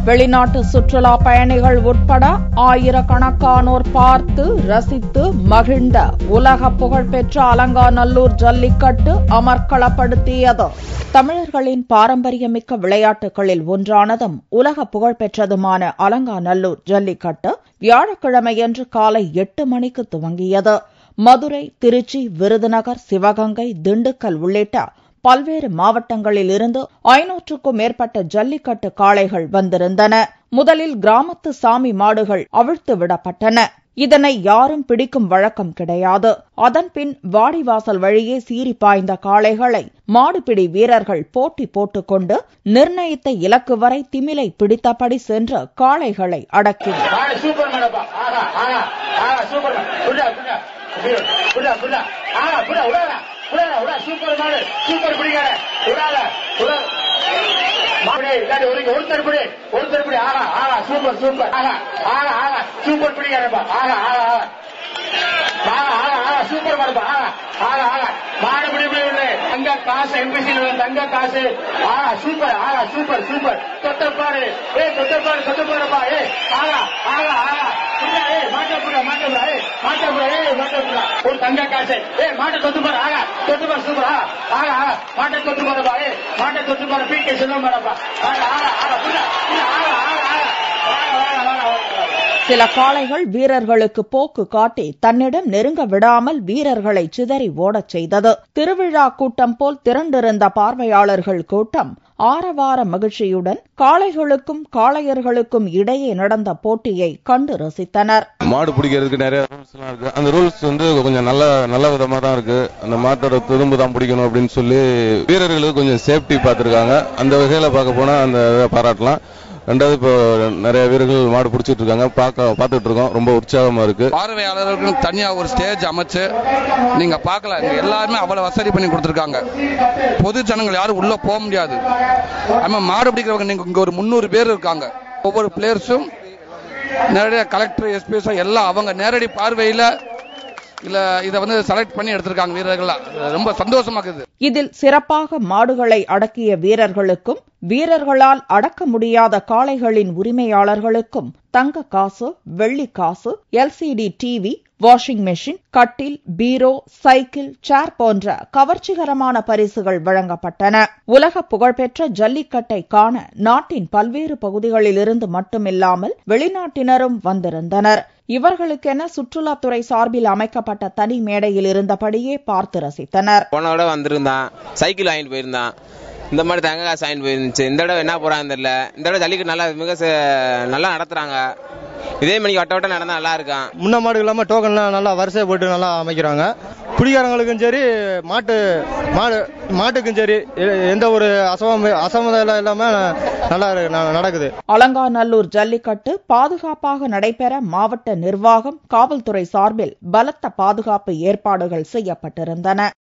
வெளிநாட்டு சுற்றுலா பயணிகள் உட்பட ஆயிரக்கணக்கானோர் பார்த்து ரசித்து மகிழ்ந்த உலக புகழ்பெற்ற அலங்காநல்லூர் ஜல்லிக்கட்டு அமர்க்களப்படுத்தியது தமிழர்களின் பாரம்பரியமிக்க விளையாட்டுகளில் ஒன்றானதும் உலக புகழ்பெற்றதுமான அலங்காநல்லூர் ஜல்லிக்கட்டு வியாழக்கிழமையன்று காலை எட்டு மணிக்கு துவங்கியது மதுரை திருச்சி விருதுநகர் சிவகங்கை திண்டுக்கல் உள்ளிட்ட பல்வேறு மாவட்டங்களில் இருந்து ஐநூற்றுக்கும் மேற்பட்ட ஜல்லிக்கட்டு காளைகள் வந்திருந்தன முதலில் கிராமத்து சாமி மாடுகள் அவிழ்த்து விடப்பட்டன இதனை யாரும் பிடிக்கும் வழக்கம் கிடையாது அதன்பின் வாடிவாசல் வழியே சீறி பாய்ந்த காளைகளை மாடுபிடி வீரர்கள் போட்டி போட்டுக்கொண்டு நிர்ணயித்த இலக்கு வரை திமிலை பிடித்தபடி சென்று காளைகளை அடக்கினர் மாடு சூப்பர் மேடப்பா ஆஹா ஆஹா ஆஹா சூப்பர் புடா புடா புடா புடா ஆஹா புடா உடாடா உடாடா உடா சூப்பர் மாடு சூப்பர் பிடிக்காத உடாத உடா மாடு இல்லாட்டி ஒரு ஒருத்தர் பிடி ஒருத்தர் பிடி ஆஹா ஆஹா சூப்பர் சூப்பர் ஆஹா ஆஹா ஆஹா சூப்பர் பிடிக்காதப்பா ஆஹா ஆஹா ஆஹா ஆஹா ஆஹா ஆஹா சூப்பர் மாடுப்பா ஆஹா ஆஹா ஆஹா மாடு பிடி பிடி விடு தங்க காசு எம்பிசியில் தங்க காசு ஆஹா சூப்பர் ஆஹா சூப்பர் சூப்பர் தொட்டப்பாரு ஏ தொட்டப்பாரு தொட்டப்பாருப்பா ஏ ஆஹா ஆஹா ஆஹா புரியா ஏ மாட்ட புரியா மாட்ட புரியா ஏ மாட்ட புரியா ஏ மாட்ட புரியா ஒரு தங்க காசு ஏ மாட்ட தொட்டு பாரு ஆகா தொட்டு பாரு சூப்பர் ஆஹா ஆஹா ஆஹா மாட்ட தொட்டு பாருப்பா ஏ மாட்ட தொட்டு பாரு பி கே செல்வம் பாருப்பா ஆஹா ஆஹா ஆஹா புரியா புரியா ஆஹா ஆஹா ஆஹா ஆஹா ஆஹா ஆஹா சில காளைகள் வீரர்களுக்கு போக்கு காட்டி தன்னிடம் நெருங்க விடாமல் வீரர்களை சிதறி ஓடச் செய்தது திருவிழா கூட்டம் போல் திரண்டிருந்த பார்வையாளர்கள் கூட்டம் ஆரவார மகிழ்ச்சியுடன் காளைகளுக்கும் காளையர்களுக்கும் இடையே நடந்த போட்டியை கண்டு ரசித்தனர் மாடு பிடிக்கிறதுக்கு நிறைய ரூல்ஸ் எல்லாம் இருக்கு அந்த ரூல்ஸ் வந்து கொஞ்சம் நல்ல நல்ல விதமா தான் இருக்கு அந்த மாட்டோட துரும்பு தான் பிடிக்கணும் அப்படின்னு சொல்லி வீரர்களுக்கு கொஞ்சம் சேஃப்டி பார்த்துருக்காங்க அந்த வகையில பார்க்க போனா அந்த இதை பாராட்டலாம் ரெண்டாவது இப்போ நிறைய வீரர்கள் மாடு பிடிச்சிட்டு இருக்காங்க பார்க்க பார்த்துட்டு இருக்கோம் ரொம்ப உற்சாகமா இருக்கு பார்வையாளர்களுக்கு தனியா ஒரு ஸ்டேஜ் அமைச்சு நீங்க பார்க்கலாம் இங்க எல்லாருமே அவ்வளவு வசதி பண்ணி கொடுத்துருக்காங்க பொது ஜனங்கள் யாரும் உள்ள போக முடியாது ஆமா மாடு பிடிக்கிறவங்க நீங்க இங்க ஒரு முந்நூறு பேர் இருக்காங்க ஒவ்வொரு பிளேயர்ஸும் நேரடியாக கலெக்டர் எஸ்பிஎஸ் எல்லாம் அவங்க நேரடி பார்வையில இல்ல இதை வந்து செலக்ட் பண்ணி எடுத்திருக்காங்க வீரர்கள்லாம் ரொம்ப சந்தோஷமா இருக்குது இதில் சிறப்பாக மாடுகளை அடக்கிய வீரர்களுக்கும் வீரர்களால் அடக்க முடியாத காளைகளின் உரிமையாளர்களுக்கும் தங்க காசு வெள்ளி காசு எல்சிடி டிவி வாஷிங் மெஷின் கட்டில் பீரோ சைக்கிள் சேர் போன்ற கவர்ச்சிகரமான பரிசுகள் வழங்கப்பட்டன உலக புகழ்பெற்ற ஜல்லிக்கட்டை காண நாட்டின் பல்வேறு பகுதிகளிலிருந்து மட்டுமில்லாமல் வெளிநாட்டினரும் வந்திருந்தனர் இவர்களுக்கென சுற்றுலாத்துறை சார்பில் அமைக்கப்பட்ட தனி மேடையில் இருந்தபடியே பார்த்து ரசித்தனர் போன தடவை வந்திருந்தான் சைக்கிள் வாங்கிட்டு போயிருந்தான் இந்த மாதிரி தங்க காசு வாங்கிட்டு போயிருந்துச்சு இந்த தடவை என்ன போறான்னு தெரியல இந்த தடவை ஜல்லிக்கட்டு நல்லா மிக ச- நல்லா நடத்துறாங்க இதே மணிக்கு வட்ட வட்டம் நடந்தா நல்லா இருக்கான் முன்ன மாடு இல்லாமல் டோக்கன்லாம் நல்லா வரிசை போட்டு நல்லா அமைக்கிறாங்க குடிகாரங்களுக்கும் சரி மாட்டு மாடு மாட்டுக்கும் சரி எ- எந்த ஒரு அசம அசமதம் இல்லாமல் நல்லா இருக்கு- ந- நடக்குது அலங்காநல்லூர் ஜல்லிக்கட்டு பாதுகாப்பாக நடைபெற மாவட்ட நிர்வாகம் காவல்துறை சார்பில் பலத்த பாதுகாப்பு ஏற்பாடுகள் செய்யப்பட்டிருந்தன